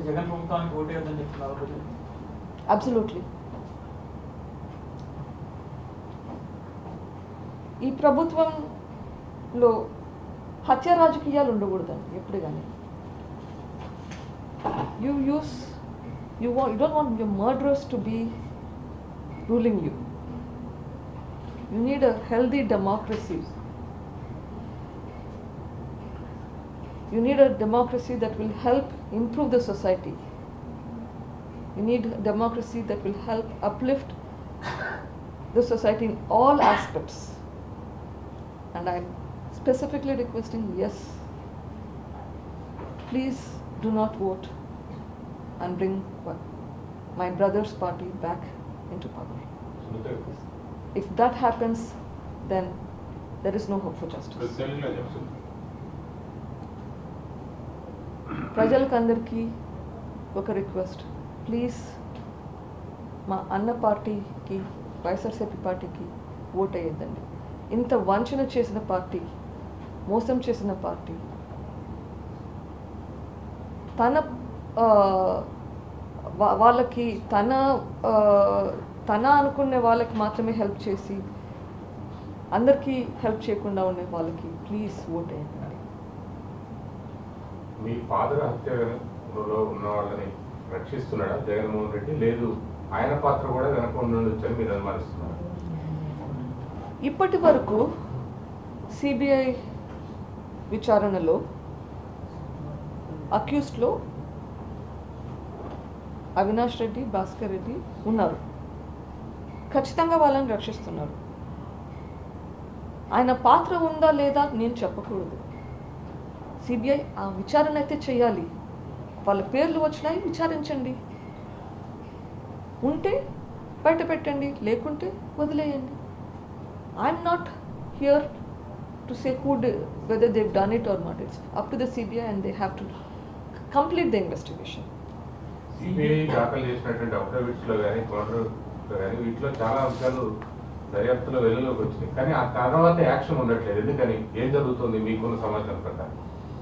జగన్ ప్రభుత్వానికి ఓటేయొద్దని చెప్తున్నారు ప్రజలు అబ్సల్యూట్లీ ఈ ప్రభుత్వంలో హత్య రాజకీయాలు ఉండకూడదండి ఎప్పుడు కానీ యూ యూస్ యూ వా you don't want your murderers to be ruling you you need a healthy democracy You need a democracy that will help improve the society. You need a democracy that will help uplift the society in all aspects. And I'm specifically requesting yes, please do not vote and bring wa- my brother's party back into power. If that happens, then there is no hope for justice. తెలుగులో చెప్తుంది ప్రజలకు అందరికీ ఒక request please మా అన్న పార్టీకి వైఎస్ఆర్సీపీ పార్టీకి vote వేయద్దండి ఇంత వంచన చేసిన పార్టీ మోసం చేసిన పార్టీ తన ఆ, వా- వాళ్ళకి తన ఆ, తన అనుకునే వాళ్ళకి మాత్రమే హెల్ప్ చేసి అందరికీ హెల్ప్ చేయకుండా ఉండే వాళ్ళకి ప్లీజ్ ఓట్ వేయండి మీ ఫాదర్ హత్యలో ఉన్న వాళ్ళని రక్షిస్తున్నాడా జగన్మోహన్ రెడ్డి లేదు ఆయన పాత్ర కూడా వెనక ఉండొచ్చని మీరు అనుమానిస్తున్నారు ఇప్పటి వరకు సిబిఐ విచారణలో అక్యూస్డ్లో అవినాష్ రెడ్డి భాస్కర్ రెడ్డి ఉన్నారు ఖచ్చితంగా వాళ్ళని రక్షిస్తున్నారు ఆయన పాత్ర ఉందా లేదా నేను చెప్పకూడదు సిబిఐ ఆ విచారణ అయితే చేయాలి వాళ్ళ పేర్లు వచ్చినాయి విచారించండి ఉంటే బయట పెట్టండి లేకుంటే వదిలేయండి I'm not here to say who did, whether they've done it or not. It's up to the CBI and they have to complete the investigation. CBI దాఖలు చేసినటువంటి అఫిడవిట్స్ లో కానీ కౌంటర్ లో కానీ వీటిలో చాలా అంశాలు దర్యాప్తులో వెలుగులోకి వచ్చినాయి కానీ ఆ తర్వాత యాక్షన్ ఉండట్లేదు ఎందుకని ఏం జరుగుతుంది మీకున్న సమాచారం ప్రకారం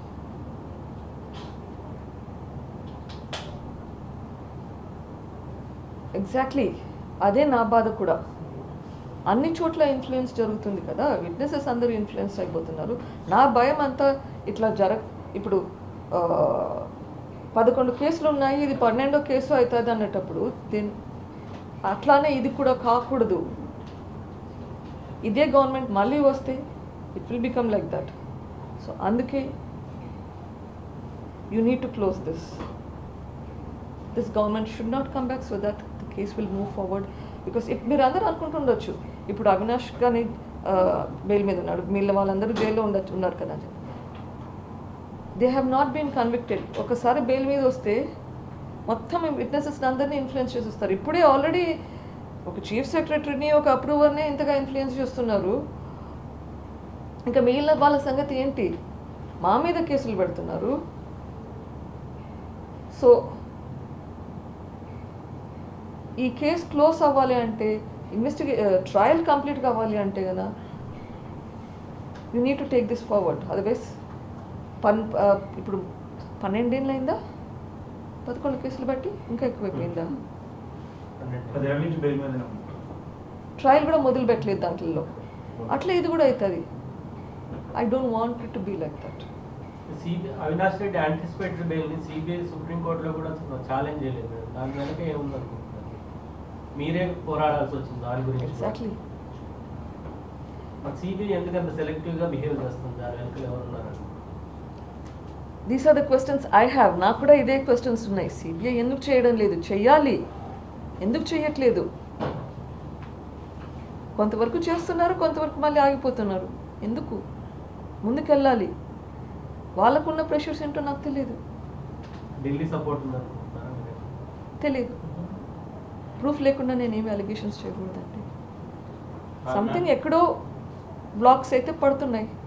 ఎగ్జాక్ట్లీ అదే నా బాధ కూడా అన్ని చోట్ల ఇన్ఫ్లుయెన్స్ జరుగుతుంది కదా విట్నెసెస్ అందరూ ఇన్ఫ్లుయెన్స్ అయిపోతున్నారు నా భయం అంతా ఇట్లా జరగ ఇప్పుడు ఆ, పదకొండు కేసులు ఉన్నాయి ఇది పన్నెండో కేసు అవుతుంది అన్నటప్పుడు దీని అట్లానే ఇది కూడా కాకూడదు ఇదే గవర్నమెంట్ మళ్ళీ వస్తే it will become like that so అందుకే you need to close this this government should not come back so that the case will move forward because if మీరు అందరూ అనుకుంటుండొచ్చు ఇప్పుడు అవినాష్ కానీ బెయిల్ మీద ఉన్నాడు మిగిలిన వాళ్ళందరూ జైల్లో ఉండొచ్చు ఉన్నారు కదా అని they have not been convicted ఒకసారి బెయిల్ మీద వస్తే మొత్తం విట్నెసెస్ అందరినీ ఇన్ఫ్లుయెన్స్ చేసేస్తారు ఇప్పుడే ఆల్రెడీ ఒక చీఫ్ సెక్రటరీని ఒక అప్రూవర్ని ఇంతగా ఇన్ఫ్లుయెన్స్ చేస్తున్నారు ఇంకా మిగిలిన వాళ్ళ సంగతి ఏంటి మా మీద కేసులు పెడుతున్నారు సో ఈ కేసు క్లోజ్ అవ్వాలి అంటే ఇన్వెస్టిగే ట్రయల్ కంప్లీట్ కావాలి అంటే కదా you need to take this forward otherwise పన్ ఆ, ఇప్పుడు పన్నెండేళ్ళు అయిందా పదకొండు కేసులు బట్టి ఇంకా ఎక్కువైపోయిందా పదేళ్ళ నుంచి బెయిల్ మీద ట్రయల్ కూడా మొదలు పెట్టలేదు దాంట్లో అట్లా ఇది కూడా అవుతుంది I don't want it to be like that CBI Avinash Reddy anticipated bail ని సిబిఐ సుప్రీంకోర్టులో కూడా ఛాలెంజ్ చేయలేదు మేడం. దాని వెనక ఏముంది అనుకుంటున్నారు మీరే పోరాడాల్సి వచ్చింది దాని గురించి ఎగ్జాక్ట్లీ సిబిఐ ఎందుకంత సెలెక్టివ్ గా బిహేవ్ చేస్తుంది దాని వెనక ఎవరున్నారు these are the questions I have నాకు కూడా ఇదే క్వశ్చన్స్ ఉన్నాయి సిబిఐ ఎందుకు చేయడం లేదు చెయ్యాలి ఎందుకు చేయట్లేదు కొంతవరకు చేస్తున్నారు కొంతవరకు మళ్ళీ ఆగిపోతున్నారు ఎందుకు ముందుకెళ్ళాలి వాళ్ళకున్న ప్రెషర్స్ ఏంటో నాకు తెలియదు ఢిల్లీ సపోర్ట్ ఉంది అనుకుంటున్నారా మీరు? తెలియదు ప్రూఫ్ లేకుండా నేనేమి అలిగేషన్స్ చేయకూడదండి సంథింగ్ ఎక్కడో బ్లాక్స్ అయితే పడుతున్నాయి